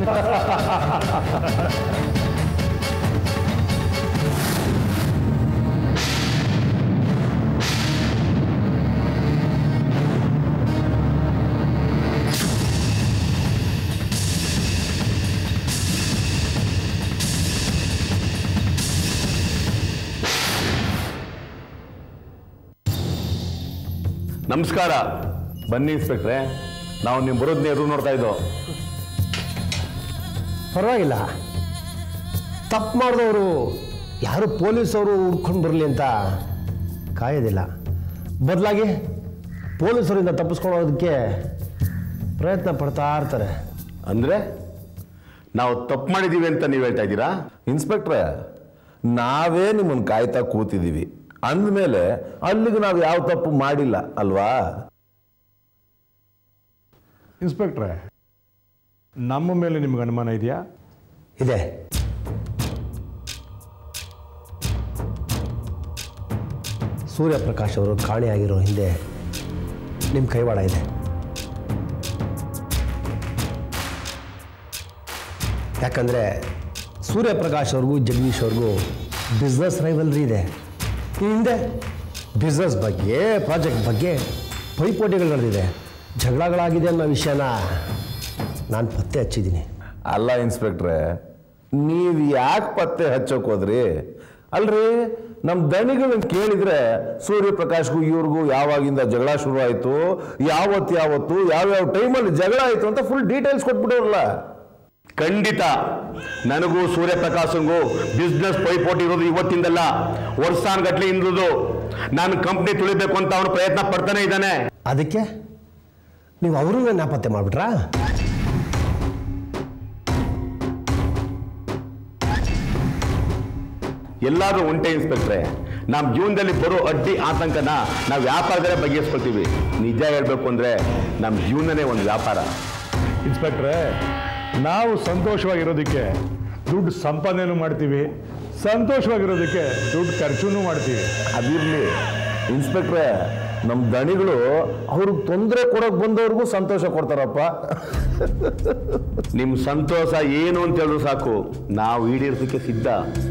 ನಮಸ್ಕಾರ ಬನ್ನಿ ಇನ್ಸ್ಪೆಕ್ಟ್ರೆ ನಾವು ನೀವು ಬರೋದನ್ನೇ ಎದುರು ನೋಡ್ತಾ ಇದ್ದೋ ಪರವಾಗಿಲ್ಲ ತಪ್ಪು ಮಾಡಿದವರು ಯಾರು ಪೊಲೀಸವರು ಹುಡ್ಕೊಂಡು ಬರಲಿ ಅಂತ ಕಾಯೋದಿಲ್ಲ ಬದಲಾಗಿ ಪೊಲೀಸರಿಂದ ತಪ್ಪಿಸ್ಕೊಳ್ಳೋದಕ್ಕೆ ಪ್ರಯತ್ನ ಪಡ್ತಾ ಇರ್ತಾರೆ ಅಂದ್ರೆ ನಾವು ತಪ್ಪು ಮಾಡಿದೀವಿ ಅಂತ ನೀವು ಹೇಳ್ತಾ ಇದ್ದೀರಾ ಇನ್ಸ್ಪೆಕ್ಟ್ರೆ ನಾವೇ ನಿಮ್ಮನ್ನು ಕಾಯ್ತಾ ಕೂತಿದ್ದೀವಿ ಅಂದಮೇಲೆ ಅಲ್ಲಿಗೆ ನಾವು ಯಾವ ತಪ್ಪು ಮಾಡಿಲ್ಲ ಅಲ್ವಾ ಇನ್ಸ್ಪೆಕ್ಟ್ರೆ ನಮ್ಮ ಮೇಲೆ ನಿಮ್ಗೆ ಅನುಮಾನ ಇದೆಯಾ ಇದೆ ಸೂರ್ಯಪ್ರಕಾಶ್ ಅವರು ಕಾಣೆಯಾಗಿರೋ ಹಿಂದೆ ನಿಮ್ಮ ಕೈವಾಡ ಇದೆ ಯಾಕಂದರೆ ಸೂರ್ಯಪ್ರಕಾಶ್ ಅವ್ರಿಗೂ ಜಗದೀಶ್ ಅವ್ರಿಗೂ ಬಿಸ್ನೆಸ್ ರೈವಲ್ರಿ ಇದೆ ಈ ಹಿಂದೆ ಬಿಸ್ನೆಸ್ ಬಗ್ಗೆ ಪ್ರಾಜೆಕ್ಟ್ ಬಗ್ಗೆ ಪೈಪೋಟಿಗಳು ನಡೆದಿದೆ ಜಗಳಗಳಾಗಿದೆ ಅನ್ನೋ ವಿಷಯನ ನಾನು ಪತ್ತೆ ಹಚ್ಚಿದ್ದೀನಿ ಅಲ್ಲ ಇನ್ಸ್ಪೆಕ್ಟ್ರೆ ನೀವು ಯಾಕೆ ಪತ್ತೆ ಹಚ್ಚೋಕ್ ಹೋದ್ರಿ ಅಲ್ರಿ ನಮ್ಮ ದಣಿಗಳನ್ನ ಕೇಳಿದ್ರೆ ಸೂರ್ಯಪ್ರಕಾಶ್ಗೂ ಇವ್ರಿಗೂ ಯಾವಾಗಿಂದ ಜಗಳ ಶುರು ಆಯಿತು ಯಾವತ್ತು ಯಾವತ್ತು ಯಾವ್ಯಾವ ಟೈಮಲ್ಲಿ ಜಗಳ ಆಯಿತು ಅಂತ ಫುಲ್ ಡೀಟೇಲ್ಸ್ ಕೊಟ್ಬಿಡೋರಲ್ಲ ಖಂಡಿತ ನನಗೂ ಸೂರ್ಯಪ್ರಕಾಶಂಗೂ ಬಿಸ್ನೆಸ್ ಪೈಪೋಟಿ ಇರೋದು ಇವತ್ತಿಂದಲ್ಲ ವರ್ಷಾನ್ಗಟ್ಲೆ ಇಂದ್ರದು ನಾನು ಕಂಪ್ನಿ ತುಳಿಬೇಕು ಅಂತ ಅವನು ಪ್ರಯತ್ನ ಪಡ್ತಾನೆ ಇದ್ದಾನೆ ಅದಕ್ಕೆ ನೀವು ಅವ್ರನ್ನ ನಾಪತ್ತೆ ಮಾಡಿಬಿಟ್ರಾ ಎಲ್ಲಾದ್ರೂ ಉಂಟೆ ಇನ್ಸ್ಪೆಕ್ಟ್ರೆ ನಮ್ಮ ಜೀವನದಲ್ಲಿ ಬರೋ ಅಡ್ಡಿ ಆತಂಕನ ನಾವು ವ್ಯಾಪಾರದಲ್ಲೇ ಬಗೆಹರಿಸ್ಕೊಳ್ತೀವಿ ನಿಜ ಹೇಳ್ಬೇಕು ಅಂದ್ರೆ ನಮ್ಮ ಜೀವನನೇ ಒಂದು ವ್ಯಾಪಾರ ಇನ್ಸ್ಪೆಕ್ಟ್ರೆ ನಾವು ಸಂತೋಷವಾಗಿರೋದಕ್ಕೆ ದುಡ್ಡು ಸಂಪಾದನೆನೂ ಮಾಡ್ತೀವಿ ಸಂತೋಷವಾಗಿರೋದಕ್ಕೆ ದುಡ್ಡು ಖರ್ಚುನೂ ಮಾಡ್ತೀವಿ ಅದಿರ್ಲಿ ಇನ್ಸ್ಪೆಕ್ಟ್ರೆ ನಮ್ಮ ದಣಿಗಳು ಅವ್ರಿಗೆ ತೊಂದರೆ ಕೊಡೋಕೆ ಬಂದವ್ರಿಗೂ ಸಂತೋಷ ಕೊಡ್ತಾರಪ್ಪ ನಿಮ್ಮ ಸಂತೋಷ ಏನು ಅಂತ ಹೇಳಿದ್ರು ಸಾಕು ನಾವು ಈಡೇರಿಸಲಿಕ್ಕೆ ಸಿದ್ಧ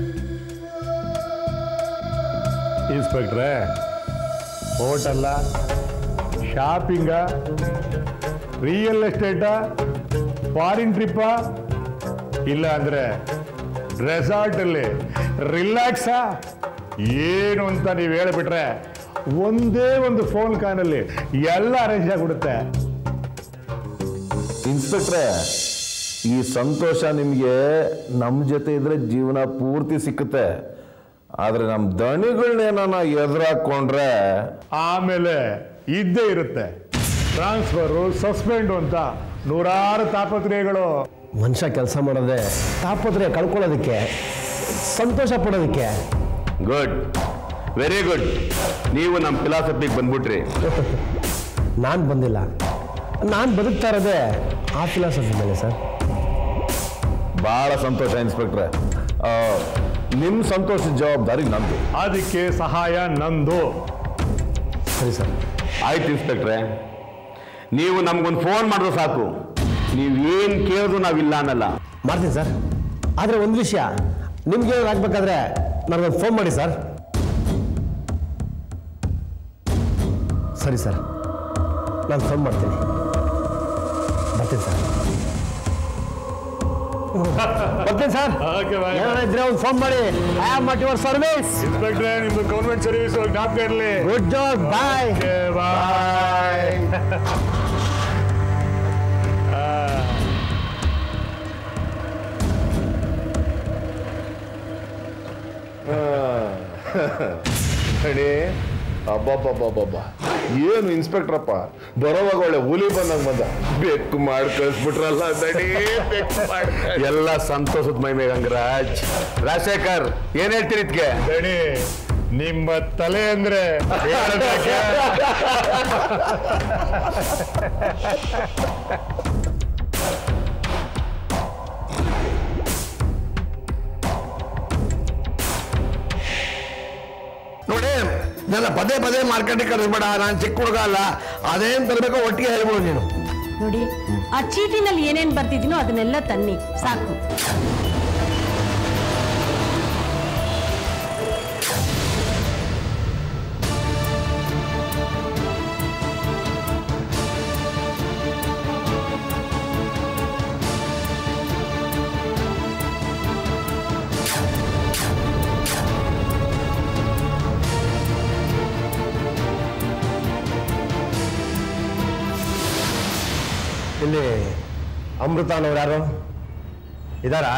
ಇನ್ಸ್ಪೆಕ್ಟ್ರೆ ಹೋಟಲ್ಲ ಶಾಪಿಂಗ ರಿಯಲ್ ಎಸ್ಟೇಟಾ ಫಾರಿನ್ ಟ್ರಿಪ್ಪಾ ಇಲ್ಲ ಅಂದ್ರೆ ರೆಸಾರ್ಟಲ್ಲಿ ರಿಲ್ಯಾಕ್ಸಾ ಏನು ಅಂತ ನೀವು ಹೇಳಿಬಿಟ್ರೆ ಒಂದೇ ಒಂದು ಫೋನ್ ಕಾನಲ್ಲಿ ಎಲ್ಲ ಅರೇಂಜ್ ಆಗಿಬಿಡುತ್ತೆ ಇನ್ಸ್ಪೆಕ್ಟ್ರೆ ಈ ಸಂತೋಷ ನಿಮಗೆ ನಮ್ಮ ಜೊತೆ ಇದ್ರೆ ಜೀವನ ಪೂರ್ತಿ ಸಿಕ್ಕುತ್ತೆ ಆದರೆ ನಮ್ಮ ದಣಿಗಳನ್ನೇನ ಎದುರಾಕೊಂಡ್ರೆ ಆಮೇಲೆ ಇದ್ದೇ ಇರುತ್ತೆ ಟ್ರಾನ್ಸ್ಫರು ಸಸ್ಪೆಂಡು ಅಂತ ನೂರಾರು ತಾಪತ್ರಯಗಳು ಮನುಷ್ಯ ಕೆಲಸ ಮಾಡೋದೇ ತಾಪತ್ರೆ ಕಳ್ಕೊಳ್ಳೋದಕ್ಕೆ ಸಂತೋಷ ಪಡೋದಕ್ಕೆ ಗುಡ್ ವೆರಿ ಗುಡ್ ನೀವು ನಮ್ಮ ಫಿಲಾಸಫಿಗೆ ಬಂದ್ಬಿಟ್ರಿ ನಾನು ಬಂದಿಲ್ಲ ನಾನು ಬದುಕ್ತಾ ಇರೋದೇ ಆ ಫಿಲಾಸಫಿ ಮೇಲೆ ಸರ್ ಭಾಳ ಸಂತೋಷ ಇನ್ಸ್ಪೆಕ್ಟ್ರೆ ನಿಮ್ಮ ಸಂತೋಷದ ಜವಾಬ್ದಾರಿ ನಂದು ಅದಕ್ಕೆ ಸಹಾಯ ನಂದು ಸರಿ ಸರ್ ಆಯ್ತು ಇನ್ಸ್ಪೆಕ್ಟ್ರೆ ನೀವು ನಮ್ಗೊಂದು ಫೋನ್ ಮಾಡಿದ್ರು ಸಾಕು ನೀವು ಏನು ಕೇಳಿದ್ರು ನಾವಿಲ್ಲ ಅನ್ನಲ್ಲ ಮಾಡ್ತೀನಿ ಸರ್ ಆದರೆ ಒಂದು ವಿಷಯ ನಿಮ್ಗೆ ಏನಾದ್ರು ಆಗ್ಬೇಕಾದ್ರೆ ನನಗೊಂದು ಫೋನ್ ಮಾಡಿ ಸರ್ ಸರಿ ಸರ್ ನಾನು ಫೋನ್ ಮಾಡ್ತೀನಿ ಬರ್ತೀನಿ ಸರ್ ಬರ್ತೀನಿ ಸರ್ Okay, bye. ಏನಾರ ಇದ್ರೆ ಒಂದು ಫೋನ್ ಮಾಡಿ I am at your service ಇನ್ಸ್ಪೆಕ್ಟ್ರೆ ನಿಮ್ದು ಗೌರ್ಮೆಂಟ್ ಸರ್ವಿಸ್ ಜ್ಞಾಪಕ ಇರಲಿ ಗುಡ್ ಜಾಬ್ ಬಾಯ್ ಬಾಯ್ ಹೇಳಿ ಅಬ್ಬಬ್ಬಬ್ಬಬ್ಬ ಏನು ಇನ್ಸ್ಪೆಕ್ಟ್ರಪ್ಪ ಬರೋವಾಗ ಒಳ್ಳೆ ಹುಲಿ ಬಂದಂಗೆ ಬಂದ ಬೆಕ್ಕು ಮಾಡಿ ಕಳಿಸ್ಬಿಟ್ರಲ್ಲ ದಡಿ ಬೆಕ್ಕು ಮಾಡಿ ಎಲ್ಲ ಸಂತೋಷದ ಮೈಮೆ ಗಂಗರಾಜ್ ರಾಜಶೇಖರ್ ಏನ್ ಹೇಳ್ತೀರಿ ಇದಕ್ಕೆ ದಣಿ ನಿಮ್ಮ ತಲೆ ಅಂದ್ರೆ ಹೇಳೋದಕ್ಕೆ ನೋಡಿ ನನ್ನ ಪದೇ ಪದೇ ಮಾರ್ಕೆಟಿಗೆ ಕಳಿಸ್ಬೇಡ ನಾನು ಚಿಕ್ಕ ಹುಡುಗ ಅಲ್ಲ ಅದೇನು ತರಬೇಕೋ ಒಟ್ಟಿಗೆ ಹೇಳ್ಬೋದು ನೀನು ನೋಡಿ ಆ ಚೀಟಿನಲ್ಲಿ ಏನೇನ್ ಬರ್ತಿದ್ದೀನೋ ಅದನ್ನೆಲ್ಲ ತನ್ನಿ ಸಾಕು ಇಲ್ಲಿ ಅಮೃತ ಅನ್ನೋರು ಯಾರು ಇದಾರಾ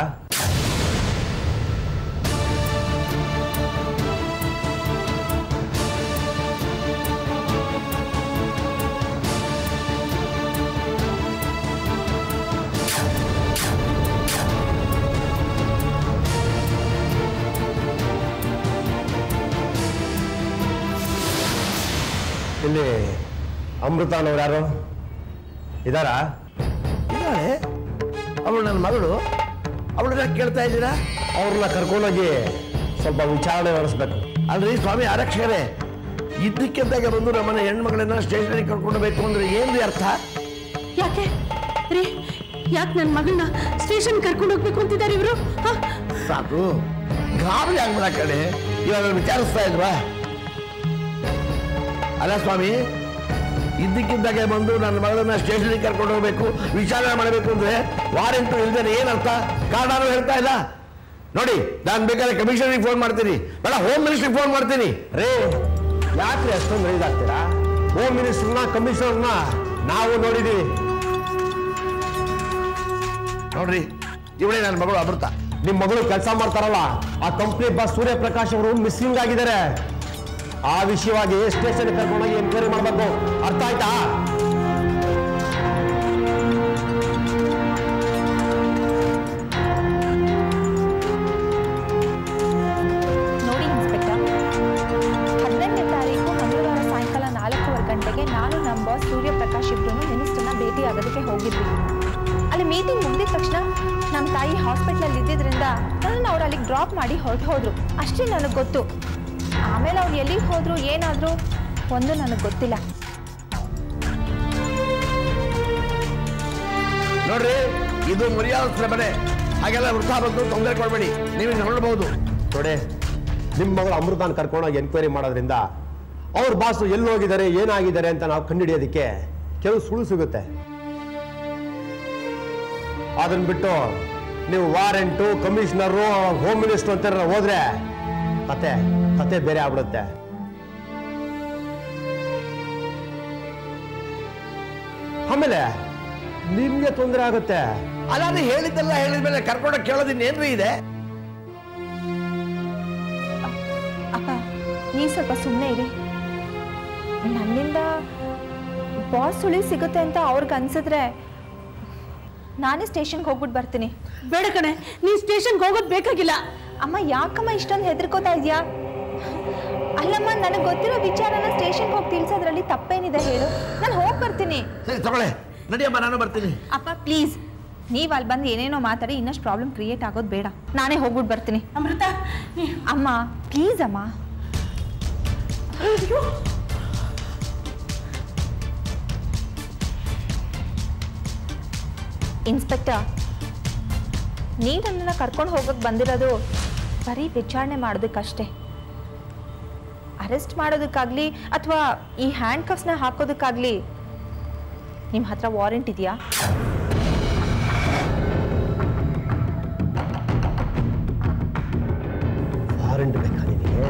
ಇಲ್ಲಿ ಅಮೃತ ಅನ್ನೋರು ಯಾರು ಇದಾರಾ ಇದ್ದಾಳೆ ಅವಳು ನನ್ನ ಮಗಳು ಅವಳನ್ನ ಕೇಳ್ತಾ ಇದ್ದೀರಾ ಅವ್ರನ್ನ ಕರ್ಕೊಂಡೋಗಿ ಸ್ವಲ್ಪ ವಿಚಾರಣೆ ನಡೆಸ್ಬೇಕು ಅಲ್ರಿ ಸ್ವಾಮಿ ಆರಕ್ಷಕರೇ ಇದ್ದಕ್ಕಿದ್ದಾಗ ಬಂದು ನಮ್ಮನೆ ಹೆಣ್ಮಗಳನ್ನ ಸ್ಟೇಷನ್ಗೆ ಕರ್ಕೊಂಡೋಗ್ಬೇಕು ಅಂದ್ರೆ ಏನ್ರಿ ಅರ್ಥ ಯಾಕೆ ರೀ ಯಾಕೆ ನನ್ನ ಮಗಳನ್ನ ಸ್ಟೇಷನ್ ಕರ್ಕೊಂಡು ಹೋಗ್ಬೇಕು ಅಂತಿದ್ದಾರೆ ಇವರು ಸಾಕು ಗಾಬರಿ ಆಗ್ಬಿಡ ಕಡೆ ಇವಾಗ ವಿಚಾರಿಸ್ತಾ ಇದ್ವಾ ಅಲ್ಲ ಸ್ವಾಮಿ ಇದ್ದಕ್ಕಿದ್ದಾಗೆ ಬಂದು ನನ್ನ ಮಗಳನ್ನ ಸ್ಟೇಷನ್ಗೆ ಕರ್ಕೊಂಡು ಹೋಗ್ಬೇಕು ವಿಚಾರಣೆ ಮಾಡಬೇಕು ಅಂದ್ರೆ ವಾರೆಂಟು ಇಲ್ದೇನೆ ಏನರ್ಥ ಕಾರಣನೂ ಹೇಳ್ತಾ ಇಲ್ಲ ನೋಡಿ ನಾನು ಬೇಕಾದ್ರೆ ಕಮಿಷನರಿಗೆ ಫೋನ್ ಮಾಡ್ತೀನಿ ಬೇಡ ಹೋಮ್ ಮಿನಿಸ್ಟ್ರಿಗೆ ಫೋನ್ ಮಾಡ್ತೀನಿ ರೇ ಯಾಕ್ರಿ ಅಷ್ಟೊಂದು ಇದಾಗ್ತೀರಾ ಹೋಮ್ ಮಿನಿಸ್ಟರ್ನ ಕಮಿಷನರ್ನ ನಾವು ನೋಡಿದೀವಿ ನೋಡ್ರಿ ಇವಳೇ ನನ್ನ ಮಗಳು ಅಮೃತ ನಿಮ್ ಮಗಳು ಕೆಲಸ ಮಾಡ್ತಾರಲ್ಲ ಆ ಕಂಪ್ನಿ ಬಾಸ್ ಸೂರ್ಯಪ್ರಕಾಶ್ ಅವರು ಮಿಸ್ಸಿಂಗ್ ಆಗಿದ್ದಾರೆ ಆ ವಿಷಯವಾಗಿ ಸ್ಟೇಷನ್ ಕರ್ಕೊಂಡೋಗಿ ಎನ್ಕ್ವೈರಿ ಮಾಡ್ಬೇಕು ಅರ್ಥ ಆಯ್ತಾ ನೋಡಿ ಇನ್ಸ್ಪೆಕ್ಟರ್ ಹದಿನೆಂಟನೇ ತಾರೀಕು ಮಂಗಳವಾರ ಸಾಯಂಕಾಲ ನಾಲ್ಕೂವರೆ ಗಂಟೆಗೆ ನಾನು ನಮ್ಮ ಬಾಸ್ ಸೂರ್ಯಪ್ರಕಾಶ್ ಇಬ್ರು ಮಿನಿಸ್ಟರ್ನ ಭೇಟಿ ಆಗೋದಕ್ಕೆ ಹೋಗಿದ್ವಿ ಅಲ್ಲಿ ಮೀಟಿಂಗ್ ಮುಗಿದ ತಕ್ಷಣ ನಮ್ಮ ತಾಯಿ ಹಾಸ್ಪಿಟ್ಲಲ್ಲಿ ಇದ್ದಿದ್ರಿಂದ ನನ್ನನ್ನು ಅವ್ರು ಅಲ್ಲಿಗೆ ಡ್ರಾಪ್ ಮಾಡಿ ಹೊರಟು ಹೋದ್ರು ಅಷ್ಟೇ ನನಗೆ ಗೊತ್ತು ಆಮೇಲೆ ಅವ್ರು ಎಲ್ಲಿಗೆ ಹೋದ್ರು ಏನಾದರೂ ಒಂದು ನನಗೆ ಗೊತ್ತಿಲ್ಲ ನೋಡ್ರಿ ಇದು ಮರ್ಯಾದ ಮನೆ ಹಾಗೆಲ್ಲ ವೃಥಾ ಬಂದು ತೊಂದರೆ ಕೊಡಬೇಡಿ ನೀವು ನೋಡಬಹುದು ನೋಡಿ ನಿಮ್ಮ ಮಗಳು ಅಮೃತಾನ್ ಕರ್ಕೊಂಡೋಗಿ ಎನ್ಕ್ವೈರಿ ಮಾಡೋದ್ರಿಂದ ಅವ್ರ ಬಾಸು ಎಲ್ಲಿ ಹೋಗಿದ್ದಾರೆ ಏನಾಗಿದ್ದಾರೆ ಅಂತ ನಾವು ಕಂಡುಹಿಡಿಯೋದಕ್ಕೆ ಕೆಲವು ಸುಳ್ಳು ಸಿಗುತ್ತೆ ಅದನ್ನ ಬಿಟ್ಟು ನೀವು ವಾರೆಂಟು ಕಮಿಷನರು ಹೋಮ್ ಮಿನಿಸ್ಟರ್ ಅಂತ ಏನಾರ ಹೋದ್ರೆ ಕತೆ ಕತೆ ಬೇರೆ ಆಗ್ಬಿಡುತ್ತೆ ಆಮೇಲೆ ನಿಮ್ಗೆ ತೊಂದರೆ ಆಗುತ್ತೆ ಅಲ್ಲ ಅದು ಹೇಳಿದ್ದೆಲ್ಲ ಹೇಳಿದ್ಮೇಲೆ ಕರ್ಕೊಂಡೋಗಿ ಕೇಳೋದಿನ್ ಏನ್ರಿ ಇದೆ ಅಪ್ಪ ನೀವು ಸ್ವಲ್ಪ ಸುಮ್ಮನೆ ಇರಿ ನನ್ನಿಂದ ಬಾಸ್ ಸುಳಿ ಸಿಗುತ್ತೆ ಅಂತ ಅವ್ರಿಗೆ ಅನ್ಸಿದ್ರೆ ನಾನೇ ಸ್ಟೇಷನ್ಗೆ ಹೋಗ್ಬಿಟ್ಟು ಬರ್ತೀನಿ ಬೇಡ ಕಣೆ ನೀನ್ ಸ್ಟೇಷನ್ಗೆ ಹೋಗೋದು ಬೇಕಾಗಿಲ್ಲ ಅಮ್ಮ ಯಾಕಮ್ಮ ಇಷ್ಟೊಂದು ಹೆದರ್ಕೋತಾ ಇದೆಯಾ ಅಲ್ಲಮ್ಮ ನನಗೆ ಗೊತ್ತಿರೋ ವಿಚಾರನ ಸ್ಟೇಷನ್ಗೆ ಹೋಗಿ ತಿಳಿಸೋದ್ರಲ್ಲಿ ತಪ್ಪೇನಿದೆ ಹೇಳು ನಾನು ಹೋಗಿ ಬರ್ತೀನಿ ಸರಿ ತಗೊಳ್ಳೆ ನಡಿಯಮ್ಮ ನಾನು ಬರ್ತೀನಿ ಅಪ್ಪ ಪ್ಲೀಸ್ ನೀವು ಅಲ್ಲಿ ಬಂದು ಏನೇನೋ ಮಾತಾಡಿ ಇನ್ನಷ್ಟು ಪ್ರಾಬ್ಲಮ್ ಕ್ರಿಯೇಟ್ ಆಗೋದು ಬೇಡ ನಾನೇ ಹೋಗ್ಬಿಟ್ಟು ಬರ್ತೀನಿ ಅಮೃತ ಅಮ್ಮ ಪ್ಲೀಸ್ ಅಮ್ಮ ಅಯ್ಯೋ ಇನ್ಸ್ಪೆಕ್ಟರ್ ನೀವು ನನ್ನನ್ನು ಕರ್ಕೊಂಡು ಹೋಗಕ್ಕೆ ಬಂದಿರೋದು ಬರೀ ವಿಚಾರಣೆ ಮಾಡೋದಕ್ಕಷ್ಟೇ ಅರೆಸ್ಟ್ ಮಾಡೋದಕ್ಕಾಗಲಿ ಅಥವಾ ಈ ಹ್ಯಾಂಡ್ ಕಫ್ಸ್ನ ಹಾಕೋದಕ್ಕಾಗಲಿ ನಿಮ್ಮ ಹತ್ರ ವಾರೆಂಟ್ ಇದೆಯಾ ವಾರಂಟ್ ಬೇಕಾ ನಿನಗೆ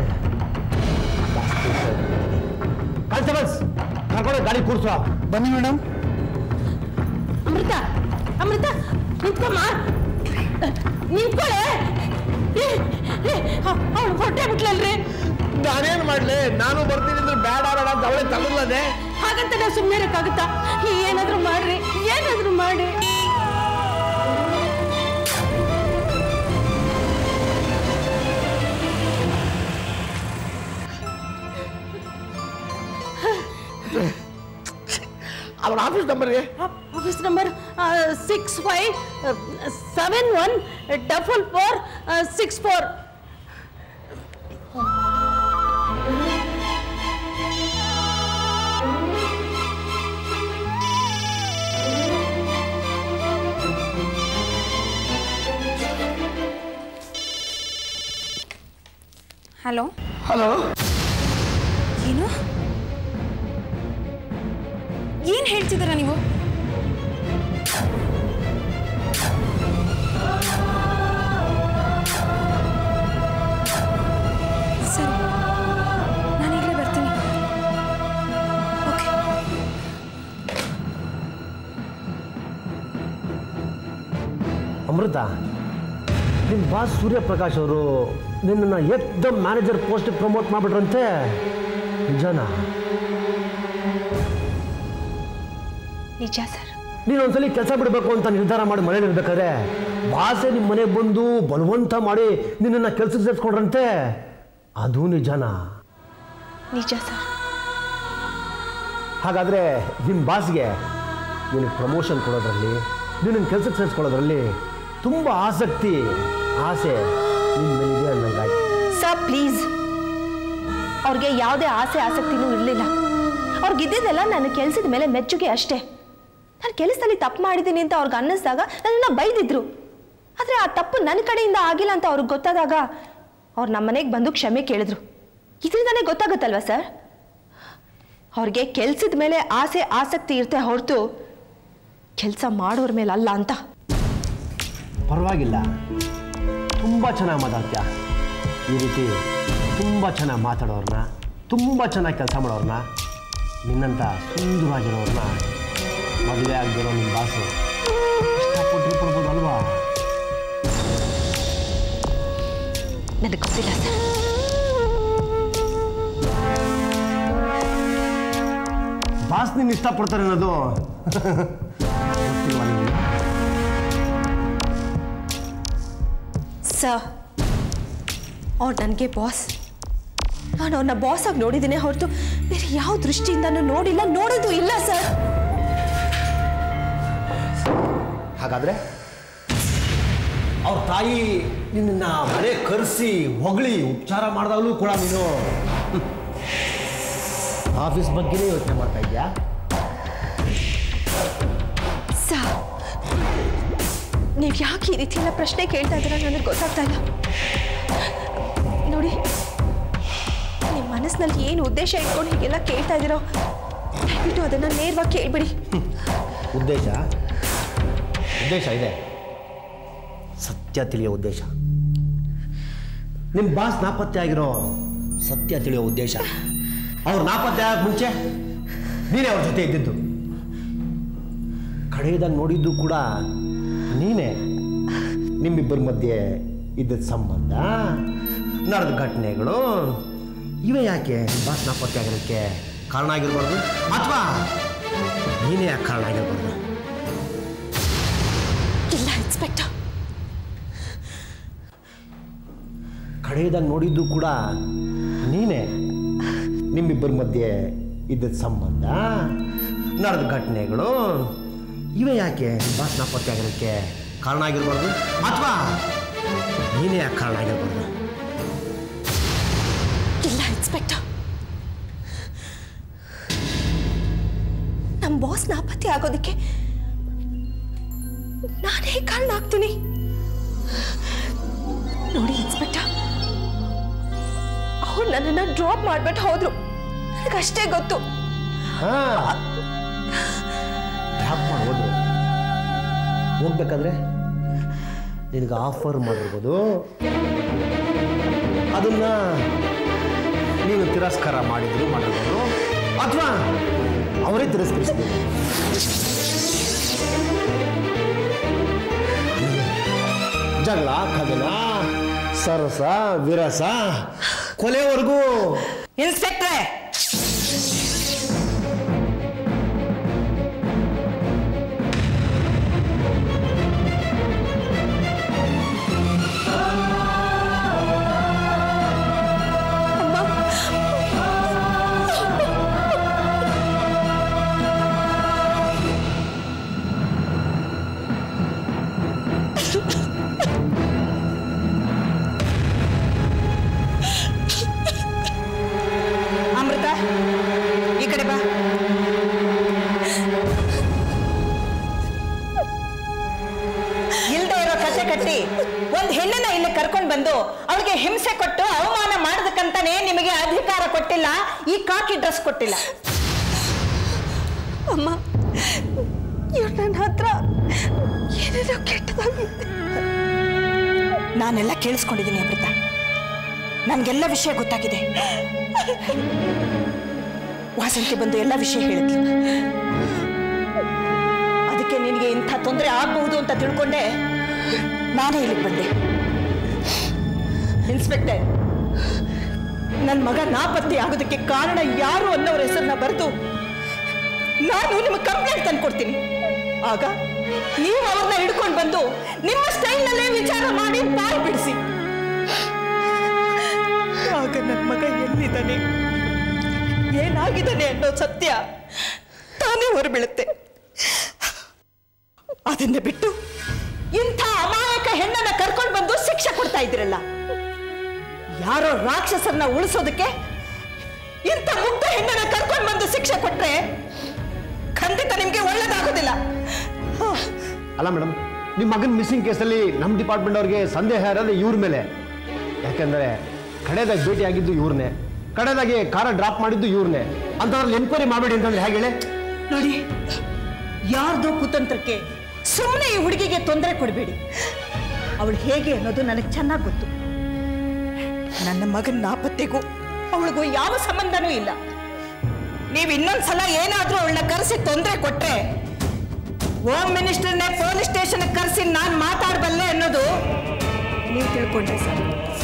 ಕಾನ್ಸ್ಟೇಬಲ್ಸ್ ಕರ್ಕೊಂಡು ಗಾಡಿ ಕೂರ್ಸೋ ಬನ್ನಿ ಮೇಡಮ್ ಅಮೃತ ಅಮೃತ ನಿಂತ್ಕೊಮ್ಮ ನಿಂತ್ಕೊಳ್ಳೆ ಅವಳು ಹೊಟ್ಟೆ ಬಿಟ್ಲಲ್ರಿ ನಾನೇನ್ ಮಾಡ್ಲಿ ನಾನು ಬರ್ತೀನಿ ಅಂದ್ರೆ ಬೇಡ ಬೇಡ ಅಂತ ಅವಳೇ ತಗೊಳ್ಳದೆ ಹಾಗಂತ ನಾವು ಸುಮ್ಮನೆ ಇರಕ್ಕಾಗುತ್ತಾ ಏನಾದ್ರೂ ಮಾಡ್ರಿ ಏನಾದ್ರೂ ಮಾಡಿ ಅವಳ ಆಫೀಸ್ ನಂಬರ್ಗೆ office number six five seven one double four six four hello hello ಏನು ಏನು ಹೇಳ್ತಿದ್ದೀರಾ ನೀವು ಸರಿ ನಾನು ಈಗಲೇ ಬರ್ತೀನಿ ಓಕೆ ಅಮೃತ ನಿಮ್ಮ ಬಾಸ್ ಸೂರ್ಯಪ್ರಕಾಶ್ ಅವರು ನಿನ್ನನ್ನು ಎಕ್ದಮ್ ಮ್ಯಾನೇಜರ್ ಪೋಸ್ಟ್ ಪ್ರಮೋಟ್ ಮಾಡಿಬಿಟ್ರಂತೆ ನಿಜನಾ ನಿಜ ಸರ್ ನೀನು ಒಂದ್ಸಲಿ ಕೆಲಸ ಬಿಡಬೇಕು ಅಂತ ನಿರ್ಧಾರ ಮಾಡಿ ಮನೇಲಿ ಇರ್ಬೇಕಾದ್ರೆ ಬಾಸೆ ನಿಮ್ಮ ಮನೆಗೆ ಬಂದು ಬಲವಂತ ಮಾಡಿ ನಿನ್ನನ್ನು ಕೆಲಸಕ್ಕೆ ಸೇರಿಸ್ಕೊಂಡ್ರಂತೆ ಅದು ನಿಜನಾ ನಿಜ ಸರ್ ಹಾಗಾದರೆ ನಿಮ್ಮ ಬಾಸ್ಗೆ ನಿನಗೆ ಪ್ರಮೋಷನ್ ಕೊಡೋದ್ರಲ್ಲಿ ನಿನ್ನ ಕೆಲಸಕ್ಕೆ ಸೇರಿಸ್ಕೊಳ್ಳೋದ್ರಲ್ಲಿ ತುಂಬ ಆಸಕ್ತಿ ಆಸೆ ನಿನ್ನ ಮೇಲಿದೆ ಅನ್ನಂಗಾಯ್ತು ಸರ್ ಪ್ಲೀಸ್ ಅವ್ರಿಗೆ ಯಾವುದೇ ಆಸೆ ಆಸಕ್ತಿನೂ ಇರಲಿಲ್ಲ ಅವ್ರಿಗಿದ್ದಿದ್ದೆಲ್ಲ ನನ್ನ ಕೆಲಸದ ಮೇಲೆ ಮೆಚ್ಚುಗೆ ಅಷ್ಟೇ ನಾನು ಕೆಲಸದಲ್ಲಿ ತಪ್ಪು ಮಾಡಿದ್ದೀನಿ ಅಂತ ಅವ್ರಿಗೆ ಅನ್ನಿಸ್ದಾಗ ನನ್ನನ್ನು ಬೈದಿದ್ರು ಆದರೆ ಆ ತಪ್ಪು ನನ್ನ ಕಡೆಯಿಂದ ಆಗಿಲ್ಲ ಅಂತ ಅವ್ರಿಗೆ ಗೊತ್ತಾದಾಗ ಅವ್ರು ನಮ್ಮ ಮನೆಗೆ ಬಂದು ಕ್ಷಮೆ ಕೇಳಿದ್ರು ಇದರಿಂದನೇ ಗೊತ್ತಾಗುತ್ತಲ್ವ ಸರ್ ಅವ್ರಿಗೆ ಕೆಲ್ಸದ ಮೇಲೆ ಆಸೆ ಆಸಕ್ತಿ ಇರುತ್ತೆ ಹೊರತು ಕೆಲಸ ಮಾಡೋರ ಮೇಲೆ ಅಲ್ಲ ಅಂತ ಪರವಾಗಿಲ್ಲ ತುಂಬ ಚೆನ್ನಾಗಿ ಮಾತಾಡ್ತೀಯ ಈ ರೀತಿ ತುಂಬ ಚೆನ್ನಾಗಿ ಮಾತಾಡೋರನ್ನ ತುಂಬ ಚೆನ್ನಾಗಿ ಕೆಲಸ ಮಾಡೋರನ್ನ ನಿನ್ನಂಥ ಸುಂದರವಾಗಿರೋರನ್ನ ಮದುವೆ ಆಗದಿರೋ ನಿಮ್ಮ ಬಾಸು ಇಷ್ಟಪಟ್ಟು ಕೊಡ್ಬೋದು ಅಲ್ವಾ ನನಗೆ ಗೊತ್ತಿಲ್ಲ ಸರ್ ಬಾಸ್ ನಿನ್ನ ಇಷ್ಟಪಡ್ತಾರೆ ಅನ್ನೋದು ಗೊತ್ತಿಲ್ವಾ ನಿನಗೆ ಸರ್ ಅವ್ರು ನನಗೆ ಬಾಸ್ ನಾನು ಅವ್ರನ್ನ ಬಾಸ್ ಆಗಿ ನೋಡಿದ್ದೀನಿ ಹೊರತು ಬೇರೆ ಯಾವ ದೃಷ್ಟಿಯಿಂದನೂ ನೋಡಿಲ್ಲ ನೋಡೋದು ಇಲ್ಲ ಸರ್ ಹಾಗಾದ್ರೆ ಅವ್ರ ತಾಯಿ ನಿನ್ನ ಮನೆ ಕರೆಸಿ ಹೊಗಳಿ ಉಪಚಾರ ಮಾಡಿದಾಗಲೂ ಕೂಡ ನೀನು ಹ್ಮ್, ಆಫೀಸ್ ಬಗ್ಗೆನೇ ಯೋಚನೆ ಮಾಡ್ತಾ ಇದ್ಯಾ ಸರ್ ನೀವು ಯಾಕೆ ಈ ರೀತಿ ಎಲ್ಲ ಪ್ರಶ್ನೆ ಕೇಳ್ತಾ ಇದ್ದೀರಾ ನನಗೆ ಗೊತ್ತಾಗ್ತಾ ಇಲ್ಲ ನೋಡಿ ನಿಮ್ಮ ಮನಸ್ಸಿನಲ್ಲಿ ಏನು ಉದ್ದೇಶ ಇಟ್ಕೊಂಡು ಹೀಗೆಲ್ಲ ಕೇಳ್ತಾ ಇದ್ದೀರೋ ದಯವಿಟ್ಟು ಅದನ್ನು ನೇರವಾಗಿ ಕೇಳ್ಬಿಡಿ ಉದ್ದೇಶ ಉದ್ದೇಶ ಇದೆ ಸತ್ಯ ತಿಳಿಯೋ ಉದ್ದೇಶ ನಿಮ್ಮ ಬಾಸ್ ನಾಪತ್ತೆ ಆಗಿರೋ ಸತ್ಯ ತಿಳಿಯೋ ಉದ್ದೇಶ ಅವ್ರು ನಾಪತ್ತೆ ಆಗಕ್ಕೆ ಮುಂಚೆ ನೀನೇ ಅವ್ರ ಜೊತೆ ಇದ್ದಿದ್ದು ಕಡೆಯದಾಗ ನೋಡಿದ್ದು ಕೂಡ ನೀನೇ ನಿಮ್ಮಿಬ್ಬರ ಮಧ್ಯೆ ಇದ್ದದ ಸಂಬಂಧ ನಡೆದ ಘಟನೆಗಳು ಇವೇ ಯಾಕೆ ನಿಮ್ ಬಾಸ್ ನಾಪತ್ತೆ ಆಗಿರೋಕ್ಕೆ ಕಾರಣ ಆಗಿರ್ಬಾರ್ದು ಅಥವಾ ನೀನೇ ಯಾಕೆ ಕಾರಣ ಆಗಿರ್ಬಾರ್ದು ಇಲ್ಲ ಇನ್ಸ್ಪೆಕ್ಟರ್ ಕಡೆಯದಾಗ ನೋಡಿದ್ದು ಕೂಡ ನೀನೇ ನಿಮ್ಮಿಬ್ಬರ ಮಧ್ಯೆ ಇದ್ದದ ಸಂಬಂಧ ನಡೆದ ಘಟನೆಗಳು ಇವೇ ಯಾಕೆ ಬಾಸ್ ನಾಪತ್ತೆ ಆಗಿರೋಕ್ಕೆ ಕಾರಣ ಆಗಿರ್ಬಾರ್ದು ಅಥವಾ ನೀನೇ ಯಾಕೆ ಕಾರಣ ಆಗಿರ್ಬಾರ್ದು ಇಲ್ಲ ಇನ್ಸ್ಪೆಕ್ಟರ್ ನಮ್ಮ ಬಾಸ್ ನಾಪತ್ತೆ ಆಗೋದಕ್ಕೆ ನಾನೇ ಕಾರಣ ಆಗ್ತೀನಿ ನೋಡಿ ಇನ್ಸ್ಪೆಕ್ಟರ್ ಅವ್ರು ನನ್ನನ್ನು ಡ್ರಾಪ್ ಮಾಡ್ಬಿಟ್ಟು ಹೋದ್ರು ನನಗಷ್ಟೇ ಗೊತ್ತು ಹಾಂ ಡ್ರಾಪ್ ಮಾಡಿ ಹೋದ್ರು ಹೋಗ್ಬೇಕಾದ್ರೆ ನಿನಗೆ ಆಫರ್ ಮಾಡಿರ್ಬೋದು ಅದನ್ನ ನೀನು ತಿರಸ್ಕಾರ ಮಾಡಿದ್ರು ಮಾಡಿರ್ಬೋದು ಅಥವಾ ಅವರೇ ತಿರಸ್ಕರಿಸಿದ್ರು ಜಗಳ ಕದನ ಸರಸ ವಿರಸ ಕೊಲೆವರೆಗೂ ಇನ್ಸ್ಪೆಕ್ಟ್ರೆ ಅಮೃತ ಕತೆ ಕಟ್ಟಿ ಒಂದ್ ಹೆಣ್ಣನ್ನ ಇಲ್ಲಿ ಕರ್ಕೊಂಡ್ ಬಂದು ಅವಳಿಗೆ ಹಿಂಸೆ ಕೊಟ್ಟು ಅವಮಾನ ಮಾಡೋದಕ್ಕಂತಾನೆ ನಿಮಗೆ ಅಧಿಕಾರ ಕೊಟ್ಟಿಲ್ಲ ಈ ಕಾಕಿ ಡ್ರೆಸ್ ಕೊಟ್ಟಿಲ್ಲ ಅಮ್ಮ ಇವ್ರು ನನ್ನ ಹತ್ರ ಏನೇನೋ ಕೆಟ್ಟದಾಗಿದೆ ನಾನೆಲ್ಲ ಕೇಳಿಸ್ಕೊಂಡಿದ್ದೀನಿ ಅಮೃತ ನನ್ಗೆಲ್ಲ ವಿಷಯ ಗೊತ್ತಾಗಿದೆ ವಾಸಂತಿ ಬಂದು ಎಲ್ಲ ವಿಷಯ ಹೇಳಿದ್ಲು ಅದಕ್ಕೆ ನಿನಗೆ ಇಂಥ ತೊಂದರೆ ಆಗಬಹುದು ಅಂತ ತಿಳ್ಕೊಂಡೆ ನಾನೇ ಇಲ್ಲಿಗೆ ಬಂದೆ ಇನ್ಸ್ಪೆಕ್ಟರ್ ನನ್ನ ಮಗ ನಾಪತ್ತೆ ಆಗೋದಕ್ಕೆ ಕಾರಣ ಯಾರು ಅನ್ನೋರ ಹೆಸರನ್ನ ಬರೆದು ನಾನು ನಿಮಗೆ ಕಂಪ್ಲೇಂಟ್ ತಂದು ಕೊಡ್ತೀನಿ ಆಗ ನೀವು ಅವ್ರನ್ನ ಹಿಡ್ಕೊಂಡು ಬಂದು ನಿಮ್ಮ ಸ್ಟೈಲ್ನಲ್ಲೇ ವಿಚಾರ ಮಾಡಿ ಬಾಯಿ ಬಿಡಿಸಿ ಆಗ ನನ್ನ ಮಗ ಎಲ್ಲಿದ್ದಾನೆ ಏನಾಗಿದ್ದಾನೆ ಅನ್ನೋ ಸತ್ಯ ತಾನೇ ಹೊರಬೀಳುತ್ತೆ ಅದನ್ನ ಬಿಟ್ಟು ಇಂಥ ಅಮಾಯಕ ಹೆಣ್ಣನ್ನ ಕರ್ಕೊಂಡು ಬಂದು ಶಿಕ್ಷೆ ಕೊಡ್ತಾ ಇದ್ರಲ್ಲ ಯಾರೋ ರಾಕ್ಷಸರನ್ನ ಉಳಿಸೋದಕ್ಕೆ ಇಂಥ ಮುಗ್ಧ ಹೆಣ್ಣನ್ನ ಕರ್ಕೊಂಡು ಬಂದು ಶಿಕ್ಷೆ ಕೊಟ್ರೆ ಖಂಡಿತ ನಿಮ್ಗೆ ಒಳ್ಳೇದಾಗೋದಿಲ್ಲ ಅಲ್ಲ ಮೇಡಮ್ ನಿಮ್ಮ ಮಗನ ಮಿಸ್ಸಿಂಗ್ ಕೇಸಲ್ಲಿ ನಮ್ಮ ಡಿಪಾರ್ಟ್ಮೆಂಟ್ ಅವ್ರಿಗೆ ಸಂದೇಹ ಇರೋದು ಇವ್ರ ಮೇಲೆ ಯಾಕೆಂದರೆ ಕಡೆದಾಗಿ ಭೇಟಿ ಆಗಿದ್ದು ಇವ್ರನ್ನೇ ಕಡೆದಾಗಿ ಕಾರ ಡ್ರಾಪ್ ಮಾಡಿದ್ದು ಇವ್ರನ್ನೇ ಅಂಥವ್ರಲ್ಲಿ ಎನ್ಕ್ವೈರಿ ಮಾಡಬೇಡಿ ಅಂತಂದ್ರೆ ಹೇಗೆ ಹೇಳಿ ನೋಡಿ ಯಾರ್ದೋ ಕುತಂತ್ರಕ್ಕೆ ಸುಮ್ಮನೆ ಈ ಹುಡುಗಿಗೆ ತೊಂದರೆ ಕೊಡಬೇಡಿ ಅವಳು ಹೇಗೆ ಅನ್ನೋದು ನನಗೆ ಚೆನ್ನಾಗಿ ಗೊತ್ತು ನನ್ನ ಮಗನ ನಾಪತ್ತೆಗೂ ಅವಳಿಗೂ ಯಾವ ಸಂಬಂಧನೂ ಇಲ್ಲ ನೀವು ಇನ್ನೊಂದ್ಸಲ ಏನಾದ್ರೂ ಅವಳನ್ನ ಕರೆಸಿ ತೊಂದರೆ ಕೊಟ್ರೆ ಹೋಮ್ ಮಿನಿಸ್ಟರ್ನೇ ಪೊಲೀಸ್ ಸ್ಟೇಷನ್ ಕರೆಸಿ ನಾನು ಮಾತಾಡಬಲ್ಲೆ ಅನ್ನೋದು ನೀವು ತಿಳ್ಕೊಂಡ್ರೆ ಸರ್